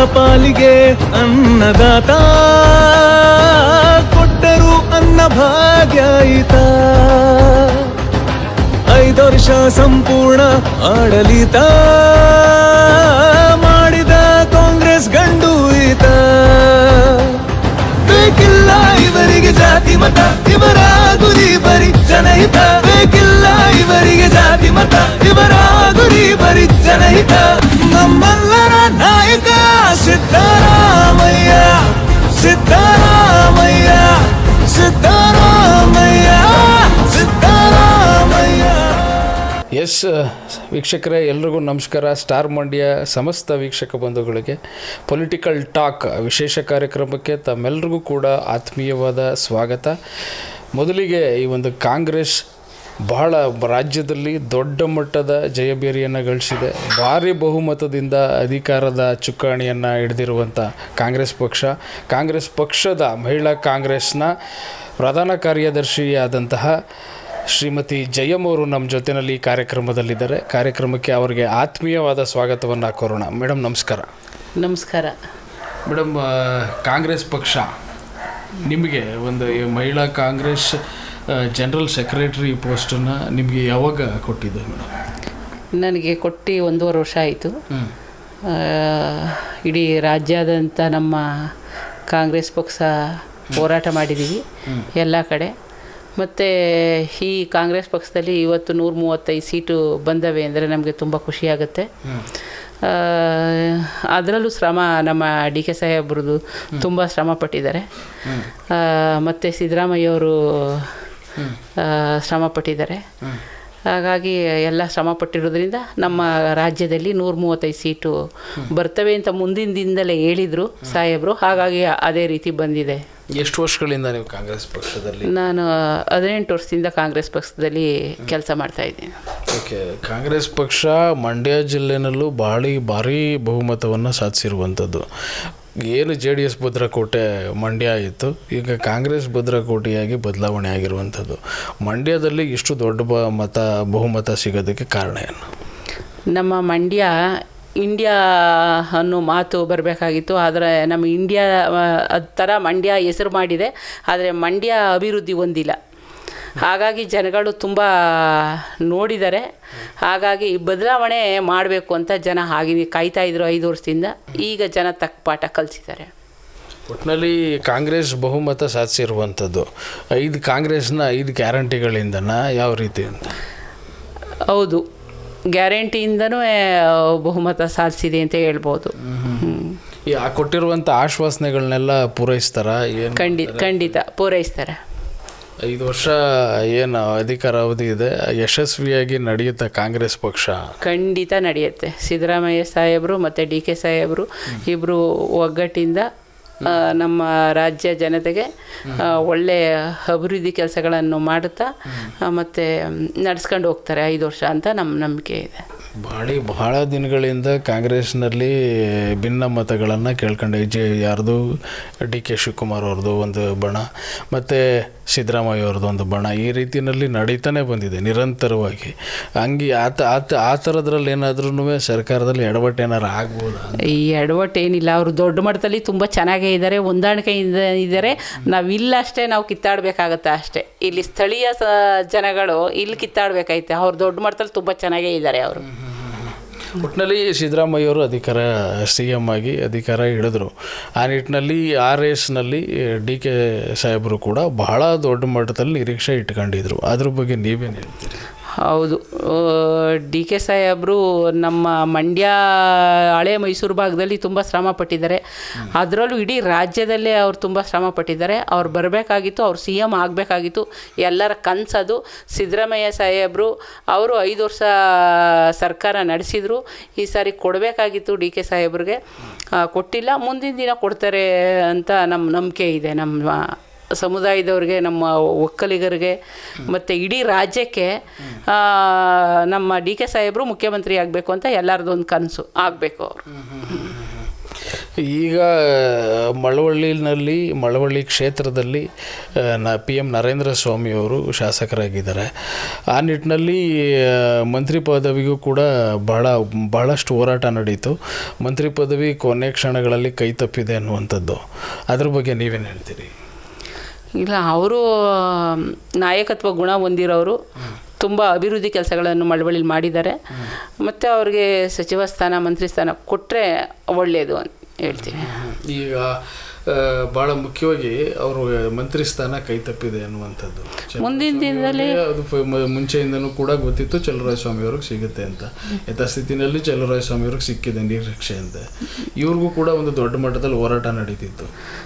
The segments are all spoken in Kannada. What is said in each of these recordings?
ಪಾಲಿಗೆ ಅನ್ನದಾತ ಕೊಟ್ಟರು ಅನ್ನ ಭಾಗ್ಯಾಯಿತ ಐದು ವರ್ಷ ಸಂಪೂರ್ಣ ಆಡಳಿತ ಮಾಡಿದ ಕಾಂಗ್ರೆಸ್ ಗಂಡು ಈತ ಬೇಕಿಲ್ಲ ಇವರಿಗೆ ಜಾತಿ ಮತ ಇವರ ಗುರಿ ಬರಿ ಜನಹಿತ ಬೇಕಿಲ್ಲ ಇವರಿಗೆ ಜಾತಿ ಮತ ಇವರ ಗುರಿ ಬರಿ ಜನಹಿತ ನಮ್ಮೆಲ್ಲರ ನಾಯಕ ಸಿದ್ದರಾಮಯ್ಯ ಸಿದ್ದರಾಮಯ್ಯ ಸಿದ್ದರಾಮಯ್ಯ ಸಿದ್ದರಾಮಯ್ಯ ಎಸ್ ವೀಕ್ಷಕರೇ ಎಲ್ರಿಗೂ ನಮಸ್ಕಾರ ಸ್ಟಾರ್ ಮಂಡ್ಯ ಸಮಸ್ತ ವೀಕ್ಷಕ ಬಂಧುಗಳಿಗೆ ಪೊಲಿಟಿಕಲ್ ಟಾಕ್ ವಿಶೇಷ ಕಾರ್ಯಕ್ರಮಕ್ಕೆ ತಮ್ಮೆಲ್ಲರಿಗೂ ಕೂಡ ಆತ್ಮೀಯವಾದ ಸ್ವಾಗತ ಮೊದಲಿಗೆ ಈ ಒಂದು ಕಾಂಗ್ರೆಸ್ ಬಹಳ ರಾಜ್ಯದಲ್ಲಿ ದೊಡ್ಡ ಮಟ್ಟದ ಜಯಬೇರಿಯನ್ನು ಗಳಿಸಿದೆ ಭಾರಿ ಬಹುಮತದಿಂದ ಅಧಿಕಾರದ ಚುಕ್ಕಾಣಿಯನ್ನು ಹಿಡಿದಿರುವಂಥ ಕಾಂಗ್ರೆಸ್ ಪಕ್ಷ ಕಾಂಗ್ರೆಸ್ ಪಕ್ಷದ ಮಹಿಳಾ ಕಾಂಗ್ರೆಸ್ನ ಪ್ರಧಾನ ಕಾರ್ಯದರ್ಶಿಯಾದಂತಹ ಶ್ರೀಮತಿ ಜಯಮ್ ಅವರು ನಮ್ಮ ಜೊತೆಯಲ್ಲಿ ಈ ಕಾರ್ಯಕ್ರಮದಲ್ಲಿದ್ದಾರೆ ಕಾರ್ಯಕ್ರಮಕ್ಕೆ ಅವರಿಗೆ ಆತ್ಮೀಯವಾದ ಸ್ವಾಗತವನ್ನು ಕೋರೋಣ ಮೇಡಮ್ ನಮಸ್ಕಾರ ನಮಸ್ಕಾರ ಮೇಡಮ್ ಆ, ಕಾಂಗ್ರೆಸ್ ಪಕ್ಷ ನಿಮಗೆ ಒಂದು ಈ ಮಹಿಳಾ ಕಾಂಗ್ರೆಸ್ ಜನರಲ್ ಸೆಕ್ರೆಟರಿ ಪೋಸ್ಟನ್ನು ನಿಮಗೆ ಯಾವಾಗ ಕೊಟ್ಟಿದ್ದು ಮೇಡಮ್ ನನಗೆ ಕೊಟ್ಟು ಒಂದೂವರೆ ವರ್ಷ ಆಯಿತು ಇಡೀ ರಾಜ್ಯಾದ್ಯಂತ ನಮ್ಮ ಕಾಂಗ್ರೆಸ್ ಪಕ್ಷ ಹೋರಾಟ ಮಾಡಿದ್ದೀವಿ ಎಲ್ಲ ಕಡೆ ಮತ್ತು ಈ ಕಾಂಗ್ರೆಸ್ ಪಕ್ಷದಲ್ಲಿ ಇವತ್ತು ನೂರ ಮೂವತ್ತೈದು ಸೀಟು ಬಂದವೆ ಅಂದರೆ ನಮಗೆ ತುಂಬ ಖುಷಿಯಾಗುತ್ತೆ ಅದರಲ್ಲೂ ಶ್ರಮ ನಮ್ಮ ಡಿ ಕೆ ಸಾಹೇಬ್ರದ್ದು ತುಂಬ ಶ್ರಮ ಪಟ್ಟಿದ್ದಾರೆ ಮತ್ತು ಸಿದ್ದರಾಮಯ್ಯವರು ಶ್ರಮ ಪಟ್ಟಿದ್ದಾರೆ ಹಾಗಾಗಿ ಎಲ್ಲ ಶ್ರಮ ಪಟ್ಟಿರೋದ್ರಿಂದ ನಮ್ಮ ರಾಜ್ಯದಲ್ಲಿ ನೂರ ಮೂವತ್ತೈದು ಸೀಟು ಬರ್ತವೆ ಅಂತ ಮುಂದಿನ ದಿನದಲ್ಲೇ ಹೇಳಿದರು ಸಾಹೇಬರು ಹಾಗಾಗಿ ಅದೇ ರೀತಿ ಬಂದಿದೆ ಎಷ್ಟು ವರ್ಷಗಳಿಂದ ನೀವು ಕಾಂಗ್ರೆಸ್ ಪಕ್ಷದಲ್ಲಿ ನಾನು ಹದಿನೆಂಟು ವರ್ಷದಿಂದ ಕಾಂಗ್ರೆಸ್ ಪಕ್ಷದಲ್ಲಿ ಕೆಲಸ ಮಾಡ್ತಾ ಇದ್ದೀನಿ ಓಕೆ ಕಾಂಗ್ರೆಸ್ ಪಕ್ಷ ಮಂಡ್ಯ ಜಿಲ್ಲೆನಲ್ಲೂ ಭಾಳಿ ಭಾರಿ ಬಹುಮತವನ್ನು ಸಾಧಿಸಿರುವಂಥದ್ದು ಏನು ಜೆ ಡಿ ಎಸ್ ಭದ್ರಕೋಟೆ ಮಂಡ್ಯ ಆಯಿತು ಈಗ ಕಾಂಗ್ರೆಸ್ ಭದ್ರಕೋಟೆಯಾಗಿ ಬದಲಾವಣೆ ಆಗಿರುವಂಥದ್ದು ಮಂಡ್ಯದಲ್ಲಿ ಇಷ್ಟು ದೊಡ್ಡ ಬ ಮತ ಬಹುಮತ ಸಿಗೋದಕ್ಕೆ ಕಾರಣ ಏನು ನಮ್ಮ ಮಂಡ್ಯ ಇಂಡಿಯಾ ಅನ್ನೋ ಮಾತು ಬರಬೇಕಾಗಿತ್ತು ಆದರೆ ನಮ್ಮ ಇಂಡಿಯಾ ಅದ್ ಥರ ಮಂಡ್ಯ ಹೆಸರು ಮಾಡಿದೆ ಆದರೆ ಮಂಡ್ಯ ಅಭಿವೃದ್ಧಿ ಹೊಂದಿಲ್ಲ ಹಾಗಾಗಿ ಜನಗಳು ತುಂಬ ನೋಡಿದ್ದಾರೆ ಹಾಗಾಗಿ ಬದಲಾವಣೆ ಮಾಡಬೇಕು ಅಂತ ಜನ ಹಾಗೆ ಕಾಯ್ತಾ ಇದ್ರು ಐದು ವರ್ಷದಿಂದ ಈಗ ಜನ ತಕ್ಕ ಪಾಠ ಕಲಿಸಿದ್ದಾರೆ ಒಟ್ಟಿನಲ್ಲಿ ಕಾಂಗ್ರೆಸ್ ಬಹುಮತ ಸಾಧಿಸಿರುವಂಥದ್ದು ಐದು ಕಾಂಗ್ರೆಸ್ನ ಐದು ಗ್ಯಾರಂಟಿಗಳಿಂದನ ಯಾವ ರೀತಿ ಅಂತ ಹೌದು ಗ್ಯಾರಂಟಿಯಿಂದನೂ ಬಹುಮತ ಸಾಧಿಸಿದೆ ಅಂತ ಹೇಳ್ಬೋದು ಹ್ಮ್. ಈ ಆ ಕೊಟ್ಟಿರುವಂಥ ಆಶ್ವಾಸನೆಗಳನ್ನೆಲ್ಲ ಪೂರೈಸ್ತಾರ ಏನು ಖಂಡಿತ ಖಂಡಿತ ಪೂರೈಸ್ತಾರೆ ಐದು ವರ್ಷ ಏನು ಅಧಿಕಾರ ಅವಧಿ ಇದೆ ಯಶಸ್ವಿಯಾಗಿ ನಡೆಯುತ್ತೆ ಕಾಂಗ್ರೆಸ್ ಪಕ್ಷ ಖಂಡಿತ ನಡೆಯುತ್ತೆ ಸಿದ್ದರಾಮಯ್ಯ ಸಾಹೇಬರು ಮತ್ತು ಡಿ ಕೆ ಸಾಹೇಬರು ಇಬ್ಬರು ಒಗ್ಗಟ್ಟಿಂದ ಆ, ನಮ್ಮ ರಾಜ್ಯ ಜನತೆಗೆ ಆ, ಒಳ್ಳೆಯ ಅಭಿವೃದ್ಧಿ ಕೆಲಸಗಳನ್ನು ಮಾಡುತ್ತಾ ಮತ್ತು ನಡೆಸ್ಕೊಂಡು ಹೋಗ್ತಾರೆ ಐದು ವರ್ಷ ಅಂತ ನಮ್ಮ ನಂಬಿಕೆ ಇದೆ ಭಾಳ ಬಹಳ ದಿನಗಳಿಂದ ಕಾಂಗ್ರೆಸ್ನಲ್ಲಿ ಭಿನ್ನ ಮತಗಳನ್ನು ಕೇಳ್ಕೊಂಡೆ ಜೆ ಯಾರ್ದು ಡಿ ಕೆ ಶಿವಕುಮಾರ್ ಅವ್ರದ್ದು ಒಂದು ಬಣ ಮತ್ತು ಸಿದ್ದರಾಮಯ್ಯ ಅವ್ರದ್ದು ಒಂದು ಬಣ ಈ ರೀತಿಯಲ್ಲಿ ನಡೀತಾನೆ ಬಂದಿದೆ ನಿರಂತರವಾಗಿ ಹಂಗೆ ಆತ ಆತ ಆ ಥರದ್ರಲ್ಲಿ ಏನಾದ್ರೂ ಸರ್ಕಾರದಲ್ಲಿ ಎಡವಟ್ಟು ಏನಾರು ಆಗ್ಬೋದಾ ಈ ಎಡವಟ್ಟು ಏನಿಲ್ಲ ಅವರು ದೊಡ್ಡ ಮಟ್ಟದಲ್ಲಿ ತುಂಬ ಚೆನ್ನಾಗೇ ಇದ್ದಾರೆ ಹೊಂದಾಣಿಕೆಯಿಂದ ಇದ್ದಾರೆ ನಾವಿಲ್ಲ ಅಷ್ಟೇ ನಾವು ಕಿತ್ತಾಡಬೇಕಾಗತ್ತೆ ಅಷ್ಟೇ ಇಲ್ಲಿ ಸ್ಥಳೀಯ ಸ ಜನಗಳು ಇಲ್ಲಿ ಕಿತ್ತಾಡಬೇಕೈತೆ ಅವ್ರು ದೊಡ್ಡ ಮಟ್ಟದಲ್ಲಿ ತುಂಬ ಚೆನ್ನಾಗೇ ಇದ್ದಾರೆ ಅವರು ಒಟ್ಟಿನಲ್ಲಿ ಸಿದ್ದರಾಮಯ್ಯವರು ಅಧಿಕಾರ ಸಿ ಎಮ್ ಆಗಿ ಅಧಿಕಾರ ಹಿಡಿದ್ರು ಆ ನಿಟ್ಟಿನಲ್ಲಿ ಆ ರೇಸ್ನಲ್ಲಿ ಡಿ ಕೆ ಸಾಹೇಬರು ಕೂಡ ಬಹಳ ದೊಡ್ಡ ಮಟ್ಟದಲ್ಲಿ ನಿರೀಕ್ಷೆ ಇಟ್ಕೊಂಡಿದ್ರು ಅದ್ರ ಬಗ್ಗೆ ನೀವೇನು ಹೇಳ್ತೀರಿ ಹೌದು ಡಿ ಕೆ ಸಾಹೇಬರು ನಮ್ಮ ಮಂಡ್ಯ ಹಳೆ ಮೈಸೂರು ಭಾಗದಲ್ಲಿ ತುಂಬ ಶ್ರಮ ಪಟ್ಟಿದ್ದಾರೆ ಅದರಲ್ಲೂ ಇಡೀ ರಾಜ್ಯದಲ್ಲೇ ಅವ್ರು ತುಂಬ ಶ್ರಮ ಪಟ್ಟಿದ್ದಾರೆ ಅವ್ರು ಬರಬೇಕಾಗಿತ್ತು ಅವ್ರು ಸಿ ಎಮ್ ಆಗಬೇಕಾಗಿತ್ತು ಎಲ್ಲರ ಕನಸದು ಸಿದ್ದರಾಮಯ್ಯ ಸಾಹೇಬರು ಅವರು ಐದು ವರ್ಷ ಸರ್ಕಾರ ನಡೆಸಿದರು ಈ ಸಾರಿ ಕೊಡಬೇಕಾಗಿತ್ತು ಡಿ ಕೆ ಸಾಹೇಬ್ರಿಗೆ ಆ, ಕೊಟ್ಟಿಲ್ಲ ಮುಂದಿನ ದಿನ ಕೊಡ್ತಾರೆ ಅಂತ ನಮ್ಮ ನಂಬಿಕೆ ಇದೆ ನಮ್ಮ ಸಮುದಾಯದವ್ರಿಗೆ ನಮ್ಮ ಒಕ್ಕಲಿಗರಿಗೆ ಮತ್ತು ಇಡೀ ರಾಜ್ಯಕ್ಕೆ ಆ, ನಮ್ಮ ಡಿ ಕೆ ಸಾಹೇಬರು ಮುಖ್ಯಮಂತ್ರಿ ಆಗಬೇಕು ಅಂತ ಎಲ್ಲರದೊಂದು ಕನಸು ಆಗಬೇಕು ಅವರು ಈಗ ಮಳವಳ್ಳಿನಲ್ಲಿ ಮಳವಳ್ಳಿ ಕ್ಷೇತ್ರದಲ್ಲಿ ಆ, ನ ಪಿ ಎಮ್ ನರೇಂದ್ರ ಸ್ವಾಮಿಯವರು ಶಾಸಕರಾಗಿದ್ದಾರೆ ಆ ನಿಟ್ಟಿನಲ್ಲಿ ಆ, ಮಂತ್ರಿ ಪದವಿಗೂ ಕೂಡ ಬಹಳ ಬಹಳಷ್ಟು ಹೋರಾಟ ನಡೀತು ಮಂತ್ರಿ ಪದವಿ ಕೊನೆ ಕ್ಷಣಗಳಲ್ಲಿ ಕೈ ತಪ್ಪಿದೆ ಅನ್ನುವಂಥದ್ದು ಅದ್ರ ಬಗ್ಗೆ ನೀವೇನು ಹೇಳ್ತೀರಿ ಇಲ್ಲ ಅವರು ನಾಯಕತ್ವ ಗುಣ ಹೊಂದಿರೋರು ತುಂಬ ಅಭಿವೃದ್ಧಿ ಕೆಲಸಗಳನ್ನು ಮಳವಳ್ಳಿಲಿ ಮಾಡಿದ್ದಾರೆ ಮತ್ತು ಅವ್ರಿಗೆ ಸಚಿವ ಸ್ಥಾನ ಮಂತ್ರಿ ಸ್ಥಾನ ಕೊಟ್ಟರೆ ಒಳ್ಳೆಯದು ಅಂತ ಹೇಳ್ತೀನಿ ಈಗ ಆ, ಬಹಳ ಮುಖ್ಯವಾಗಿ ಅವರು ಮಂತ್ರಿ ಸ್ಥಾನ ಕೈ ತಪ್ಪಿದೆ ಅನ್ನುವಂಥದ್ದು ಮುಂದಿನ ದಿನದಲ್ಲಿ ಅದು ಫ- ಮ- ಮುಂಚೆಯಿಂದನೂ ಕೂಡ ಗೊತ್ತಿತ್ತು ಚಲುವರಾಯ ಸ್ವಾಮಿಯವ್ರಿಗೆ ಸಿಗುತ್ತೆ ಅಂತ ಯಥಾಸ್ಥಿತಿನಲ್ಲಿ ಚಲುವರಾಯ ಸ್ವಾಮಿಯವ್ರಿಗೆ ಸಿಕ್ಕಿದೆ ನಿರೀಕ್ಷೆ ಅಂತ ಇವ್ರಿಗೂ ಕೂಡ ಒಂದು ದೊಡ್ಡ ಮಟ್ಟದಲ್ಲಿ ಹೋರಾಟ ನಡೀತಿತ್ತು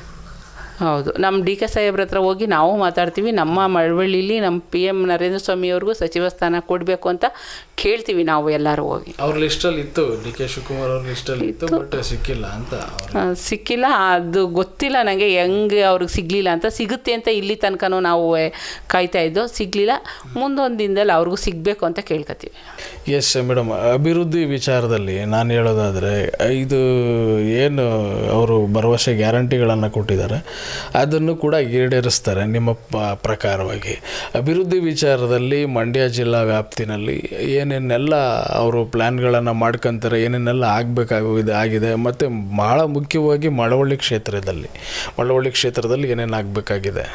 ಹೌದು ನಮ್ಮ ಡಿ ಕೆ ಸಾಹೇಬ್ರ ಹತ್ರ ಹೋಗಿ ನಾವು ಮಾತಾಡ್ತೀವಿ ನಮ್ಮ ಮಳವಳ್ಳಿಲಿ ನಮ್ಮ ಪಿ ಎಮ್ ನರೇಂದ್ರ ಸ್ವಾಮಿಯವ್ರಿಗೂ ಸಚಿವ ಸ್ಥಾನ ಕೊಡಬೇಕು ಅಂತ ಕೇಳ್ತೀವಿ ನಾವು ಎಲ್ಲರೂ ಹೋಗಿ ಅವ್ರ ಲಿಸ್ಟಲ್ಲಿ ಇತ್ತು ಡಿ ಕೆ ಶಿವಕುಮಾರ್ ಅವ್ರ ಲಿಸ್ಟಲ್ಲಿ ಇತ್ತು ಬಟ್ ಸಿಕ್ಕಿಲ್ಲ ಅಂತ ಅವ್ರು ಆ, ಸಿಕ್ಕಿಲ್ಲ ಅದು ಗೊತ್ತಿಲ್ಲ ನನಗೆ ಹೆಂಗೆ ಅವ್ರಿಗೆ ಸಿಗಲಿಲ್ಲ ಅಂತ ಸಿಗುತ್ತೆ ಅಂತ ಇಲ್ಲಿ ತನಕನೂ ನಾವು ಕಾಯ್ತಾ ಇದ್ದೋ ಸಿಗಲಿಲ್ಲ ಮುಂದೊಂದು ದಿನದಲ್ಲಿ ಅವ್ರಿಗೂ ಸಿಗಬೇಕು ಅಂತ ಕೇಳ್ಕೊತೀವಿ ಎಸ್ ಮೇಡಮ್ ಅಭಿವೃದ್ಧಿ ವಿಚಾರದಲ್ಲಿ ನಾನು ಹೇಳೋದಾದರೆ ಇದು ಏನು ಅವರು ಭರವಸೆ ಗ್ಯಾರಂಟಿಗಳನ್ನು ಕೊಟ್ಟಿದ್ದಾರೆ ಅದನ್ನು ಕೂಡ ಈಡೇರಿಸ್ತಾರೆ ನಿಮ್ಮ ಪ- ಪ್ರಕಾರವಾಗಿ ಅಭಿವೃದ್ಧಿ ವಿಚಾರದಲ್ಲಿ ಮಂಡ್ಯ ಜಿಲ್ಲಾ ವ್ಯಾಪ್ತಿನಲ್ಲಿ ಏನೇನೆಲ್ಲ ಅವರು ಪ್ಲ್ಯಾನ್ಗಳನ್ನು ಮಾಡ್ಕೊತಾರೆ ಏನೇನೆಲ್ಲ ಆಗಬೇಕಾಗಿದೆ ಆಗಿದೆ ಮತ್ತು ಭಾಳ ಮುಖ್ಯವಾಗಿ ಮಳವಳ್ಳಿ ಕ್ಷೇತ್ರದಲ್ಲಿ ಮಳವಳ್ಳಿ ಕ್ಷೇತ್ರದಲ್ಲಿ ಏನೇನು ಆಗಬೇಕಾಗಿದೆ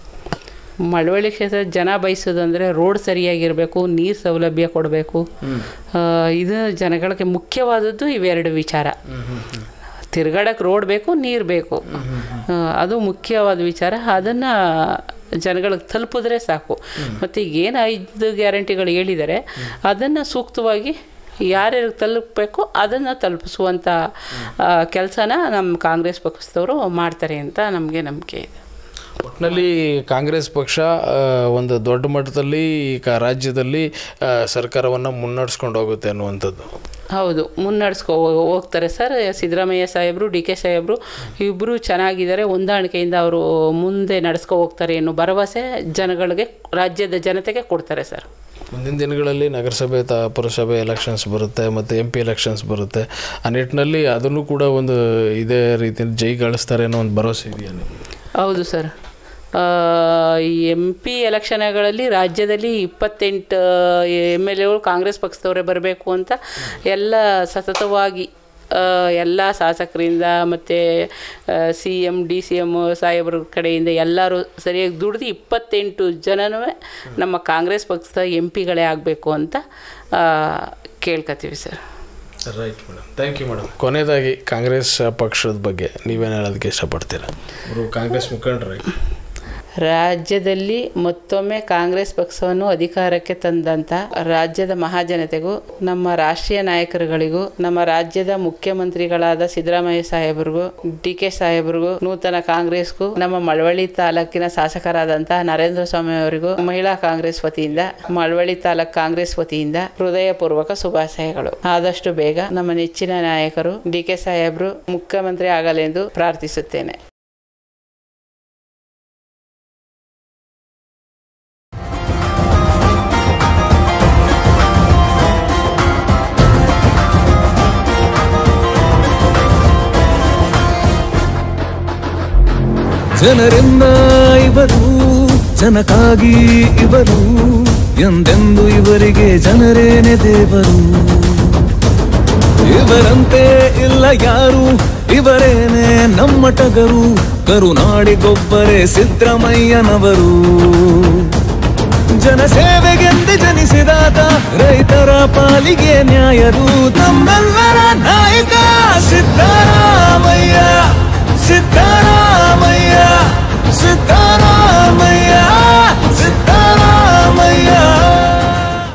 ಮಳವಳ್ಳಿ ಕ್ಷೇತ್ರ ಜನ ಬಯಸೋದು ಅಂದರೆ ರೋಡ್ ಸರಿಯಾಗಿರಬೇಕು ನೀರು ಸೌಲಭ್ಯ ಕೊಡಬೇಕು ಇದು ಜನಗಳಿಗೆ ಮುಖ್ಯವಾದದ್ದು ಇವೆರಡು ವಿಚಾರ ತಿರ್ಗಾಡಕ್ಕೆ ರೋಡ್ ಬೇಕು ನೀರು ಬೇಕು ಆ, ಅದು ಮುಖ್ಯವಾದ ವಿಚಾರ ಅದನ್ನು ಜನಗಳಿಗೆ ತಲುಪಿದ್ರೆ ಸಾಕು ಮತ್ತು ಈಗ ಏನು ಐದು ಗ್ಯಾರಂಟಿಗಳು ಹೇಳಿದ್ದಾರೆ ಅದನ್ನು ಸೂಕ್ತವಾಗಿ ಯಾರ್ಯಾರಿಗೆ ತಲುಪಬೇಕು ಅದನ್ನು ತಲುಪಿಸುವಂಥ ಕೆಲಸನ ನಮ್ಮ ಕಾಂಗ್ರೆಸ್ ಪಕ್ಷದವರು ಮಾಡ್ತಾರೆ ಅಂತ ನಮಗೆ ನಂಬಿಕೆ ಇದೆ ಒಟ್ಟಿನಲ್ಲಿ ಕಾಂಗ್ರೆಸ್ ಪಕ್ಷ ಆ, ಒಂದು ದೊಡ್ಡ ಮಟ್ಟದಲ್ಲಿ ಈ ಕ ರಾಜ್ಯದಲ್ಲಿ ಸರ್ಕಾರವನ್ನು ಮುನ್ನಡೆಸ್ಕೊಂಡು ಹೋಗುತ್ತೆ ಅನ್ನುವಂಥದ್ದು ಹೌದು ಮುನ್ನಡೆಸ್ಕೊ ಹೋಗ್ತಾರೆ ಸರ್ ಸಿದ್ದರಾಮಯ್ಯ ಸಾಹೇಬರು ಡಿ ಕೆ ಸಾಹೇಬರು ಇಬ್ಬರು ಚೆನ್ನಾಗಿದ್ದಾರೆ ಹೊಂದಾಣಿಕೆಯಿಂದ ಅವರು ಮುಂದೆ ನಡೆಸ್ಕೊ ಹೋಗ್ತಾರೆ ಅನ್ನೋ ಭರವಸೆ ಜನಗಳಿಗೆ ರಾಜ್ಯದ ಜನತೆಗೆ ಕೊಡ್ತಾರೆ ಸರ್ ಮುಂದಿನ ದಿನಗಳಲ್ಲಿ ನಗರಸಭೆ ತ ಪುರಸಭೆ ಎಲೆಕ್ಷನ್ಸ್ ಬರುತ್ತೆ ಮತ್ತು ಎಂ ಪಿ ಎಲೆಕ್ಷನ್ಸ್ ಬರುತ್ತೆ ಆ ನಿಟ್ಟಿನಲ್ಲಿ ಅದನ್ನು ಕೂಡ ಒಂದು ಇದೇ ರೀತಿಯಲ್ಲಿ ಜೈ ಗಳಿಸ್ತಾರೆ ಅನ್ನೋ ಒಂದು ಭರವಸೆ ಇದೆಯಾ ನಿಮಗೆ ಹೌದು ಸರ್ ಈ ಎಮ್ ಪಿ ಎಲೆಕ್ಷನ್ಗಳಲ್ಲಿ ರಾಜ್ಯದಲ್ಲಿ ಇಪ್ಪತ್ತೆಂಟು ಎಮ್ ಎಲ್ ಎಗಳು ಕಾಂಗ್ರೆಸ್ ಪಕ್ಷದವರೇ ಬರಬೇಕು ಅಂತ ಎಲ್ಲ ಸತತವಾಗಿ ಆ, ಎಲ್ಲ ಶಾಸಕರಿಂದ ಮತ್ತು C M D C M ಸಾಹೇಬ್ರ ಕಡೆಯಿಂದ ಎಲ್ಲರೂ ಸರಿಯಾಗಿ ದುಡ್ದು ಇಪ್ಪತ್ತೆಂಟು ಜನನೂ ನಮ್ಮ ಕಾಂಗ್ರೆಸ್ ಪಕ್ಷದ ಎಂ ಪಿಗಳೇ ಆಗಬೇಕು ಅಂತ ಆ, ಕೇಳ್ಕೊತೀವಿ sir right madam thank you madam ಕೊನೆಯದಾಗಿ ಕಾಂಗ್ರೆಸ್ ಪಕ್ಷದ ಬಗ್ಗೆ ನೀವೇನು ಹೇಳೋದಕ್ಕೆ ಇಷ್ಟಪಡ್ತೀರಾ ಅವರು ಕಾಂಗ್ರೆಸ್ ಮುಖಂಡರು ರಾಜ್ಯದಲ್ಲಿ ಮತ್ತೊಮ್ಮೆ ಕಾಂಗ್ರೆಸ್ ಪಕ್ಷವನ್ನು ಅಧಿಕಾರಕ್ಕೆ ತಂದಂಥ ರಾಜ್ಯದ ಮಹಾಜನತೆಗೂ ನಮ್ಮ ರಾಷ್ಟ್ರೀಯ ನಾಯಕರುಗಳಿಗೂ ನಮ್ಮ ರಾಜ್ಯದ ಮುಖ್ಯಮಂತ್ರಿಗಳಾದ ಸಿದ್ದರಾಮಯ್ಯ ಸಾಹೇಬರಿಗೂ ಡಿ ಕೆ ಸಾಹೇಬರಿಗೂ ನೂತನ ಕಾಂಗ್ರೆಸ್ಗೂ ನಮ್ಮ ಮಳವಳ್ಳಿ ತಾಲೂಕಿನ ಶಾಸಕರಾದಂತಹ ನರೇಂದ್ರ ಸ್ವಾಮಿ ಅವರಿಗೂ ಮಹಿಳಾ ಕಾಂಗ್ರೆಸ್ ವತಿಯಿಂದ ಮಳವಳ್ಳಿ ತಾಲೂಕ್ ಕಾಂಗ್ರೆಸ್ ವತಿಯಿಂದ ಹೃದಯಪೂರ್ವಕ ಶುಭಾಶಯಗಳು ಆದಷ್ಟು ಬೇಗ ನಮ್ಮ ನೆಚ್ಚಿನ ನಾಯಕರು ಡಿ ಕೆ ಸಾಹೇಬರು ಮುಖ್ಯಮಂತ್ರಿ ಆಗಲೆಂದು ಪ್ರಾರ್ಥಿಸುತ್ತೇನೆ ಜನರಿಂದ ಇವರು ಜನಕ್ಕಾಗಿ ಇವರು ಎಂದೆಂದು ಇವರಿಗೆ ಜನರೇನೆ ದೇವರು ಇವರಂತೆ ಇಲ್ಲ ಯಾರು ಇವರೇನೆ ನಮ್ಮ ಟಗರು ಕರುನಾಡಿಗೊಬ್ಬರೇ ಸಿದ್ದರಾಮಯ್ಯನವರು ಜನಸೇವೆಗೆಂದು ಜನಿಸಿದಾತ ರೈತರ ಪಾಲಿಗೆ ನ್ಯಾಯರು ನಮ್ಮೆಲ್ಲ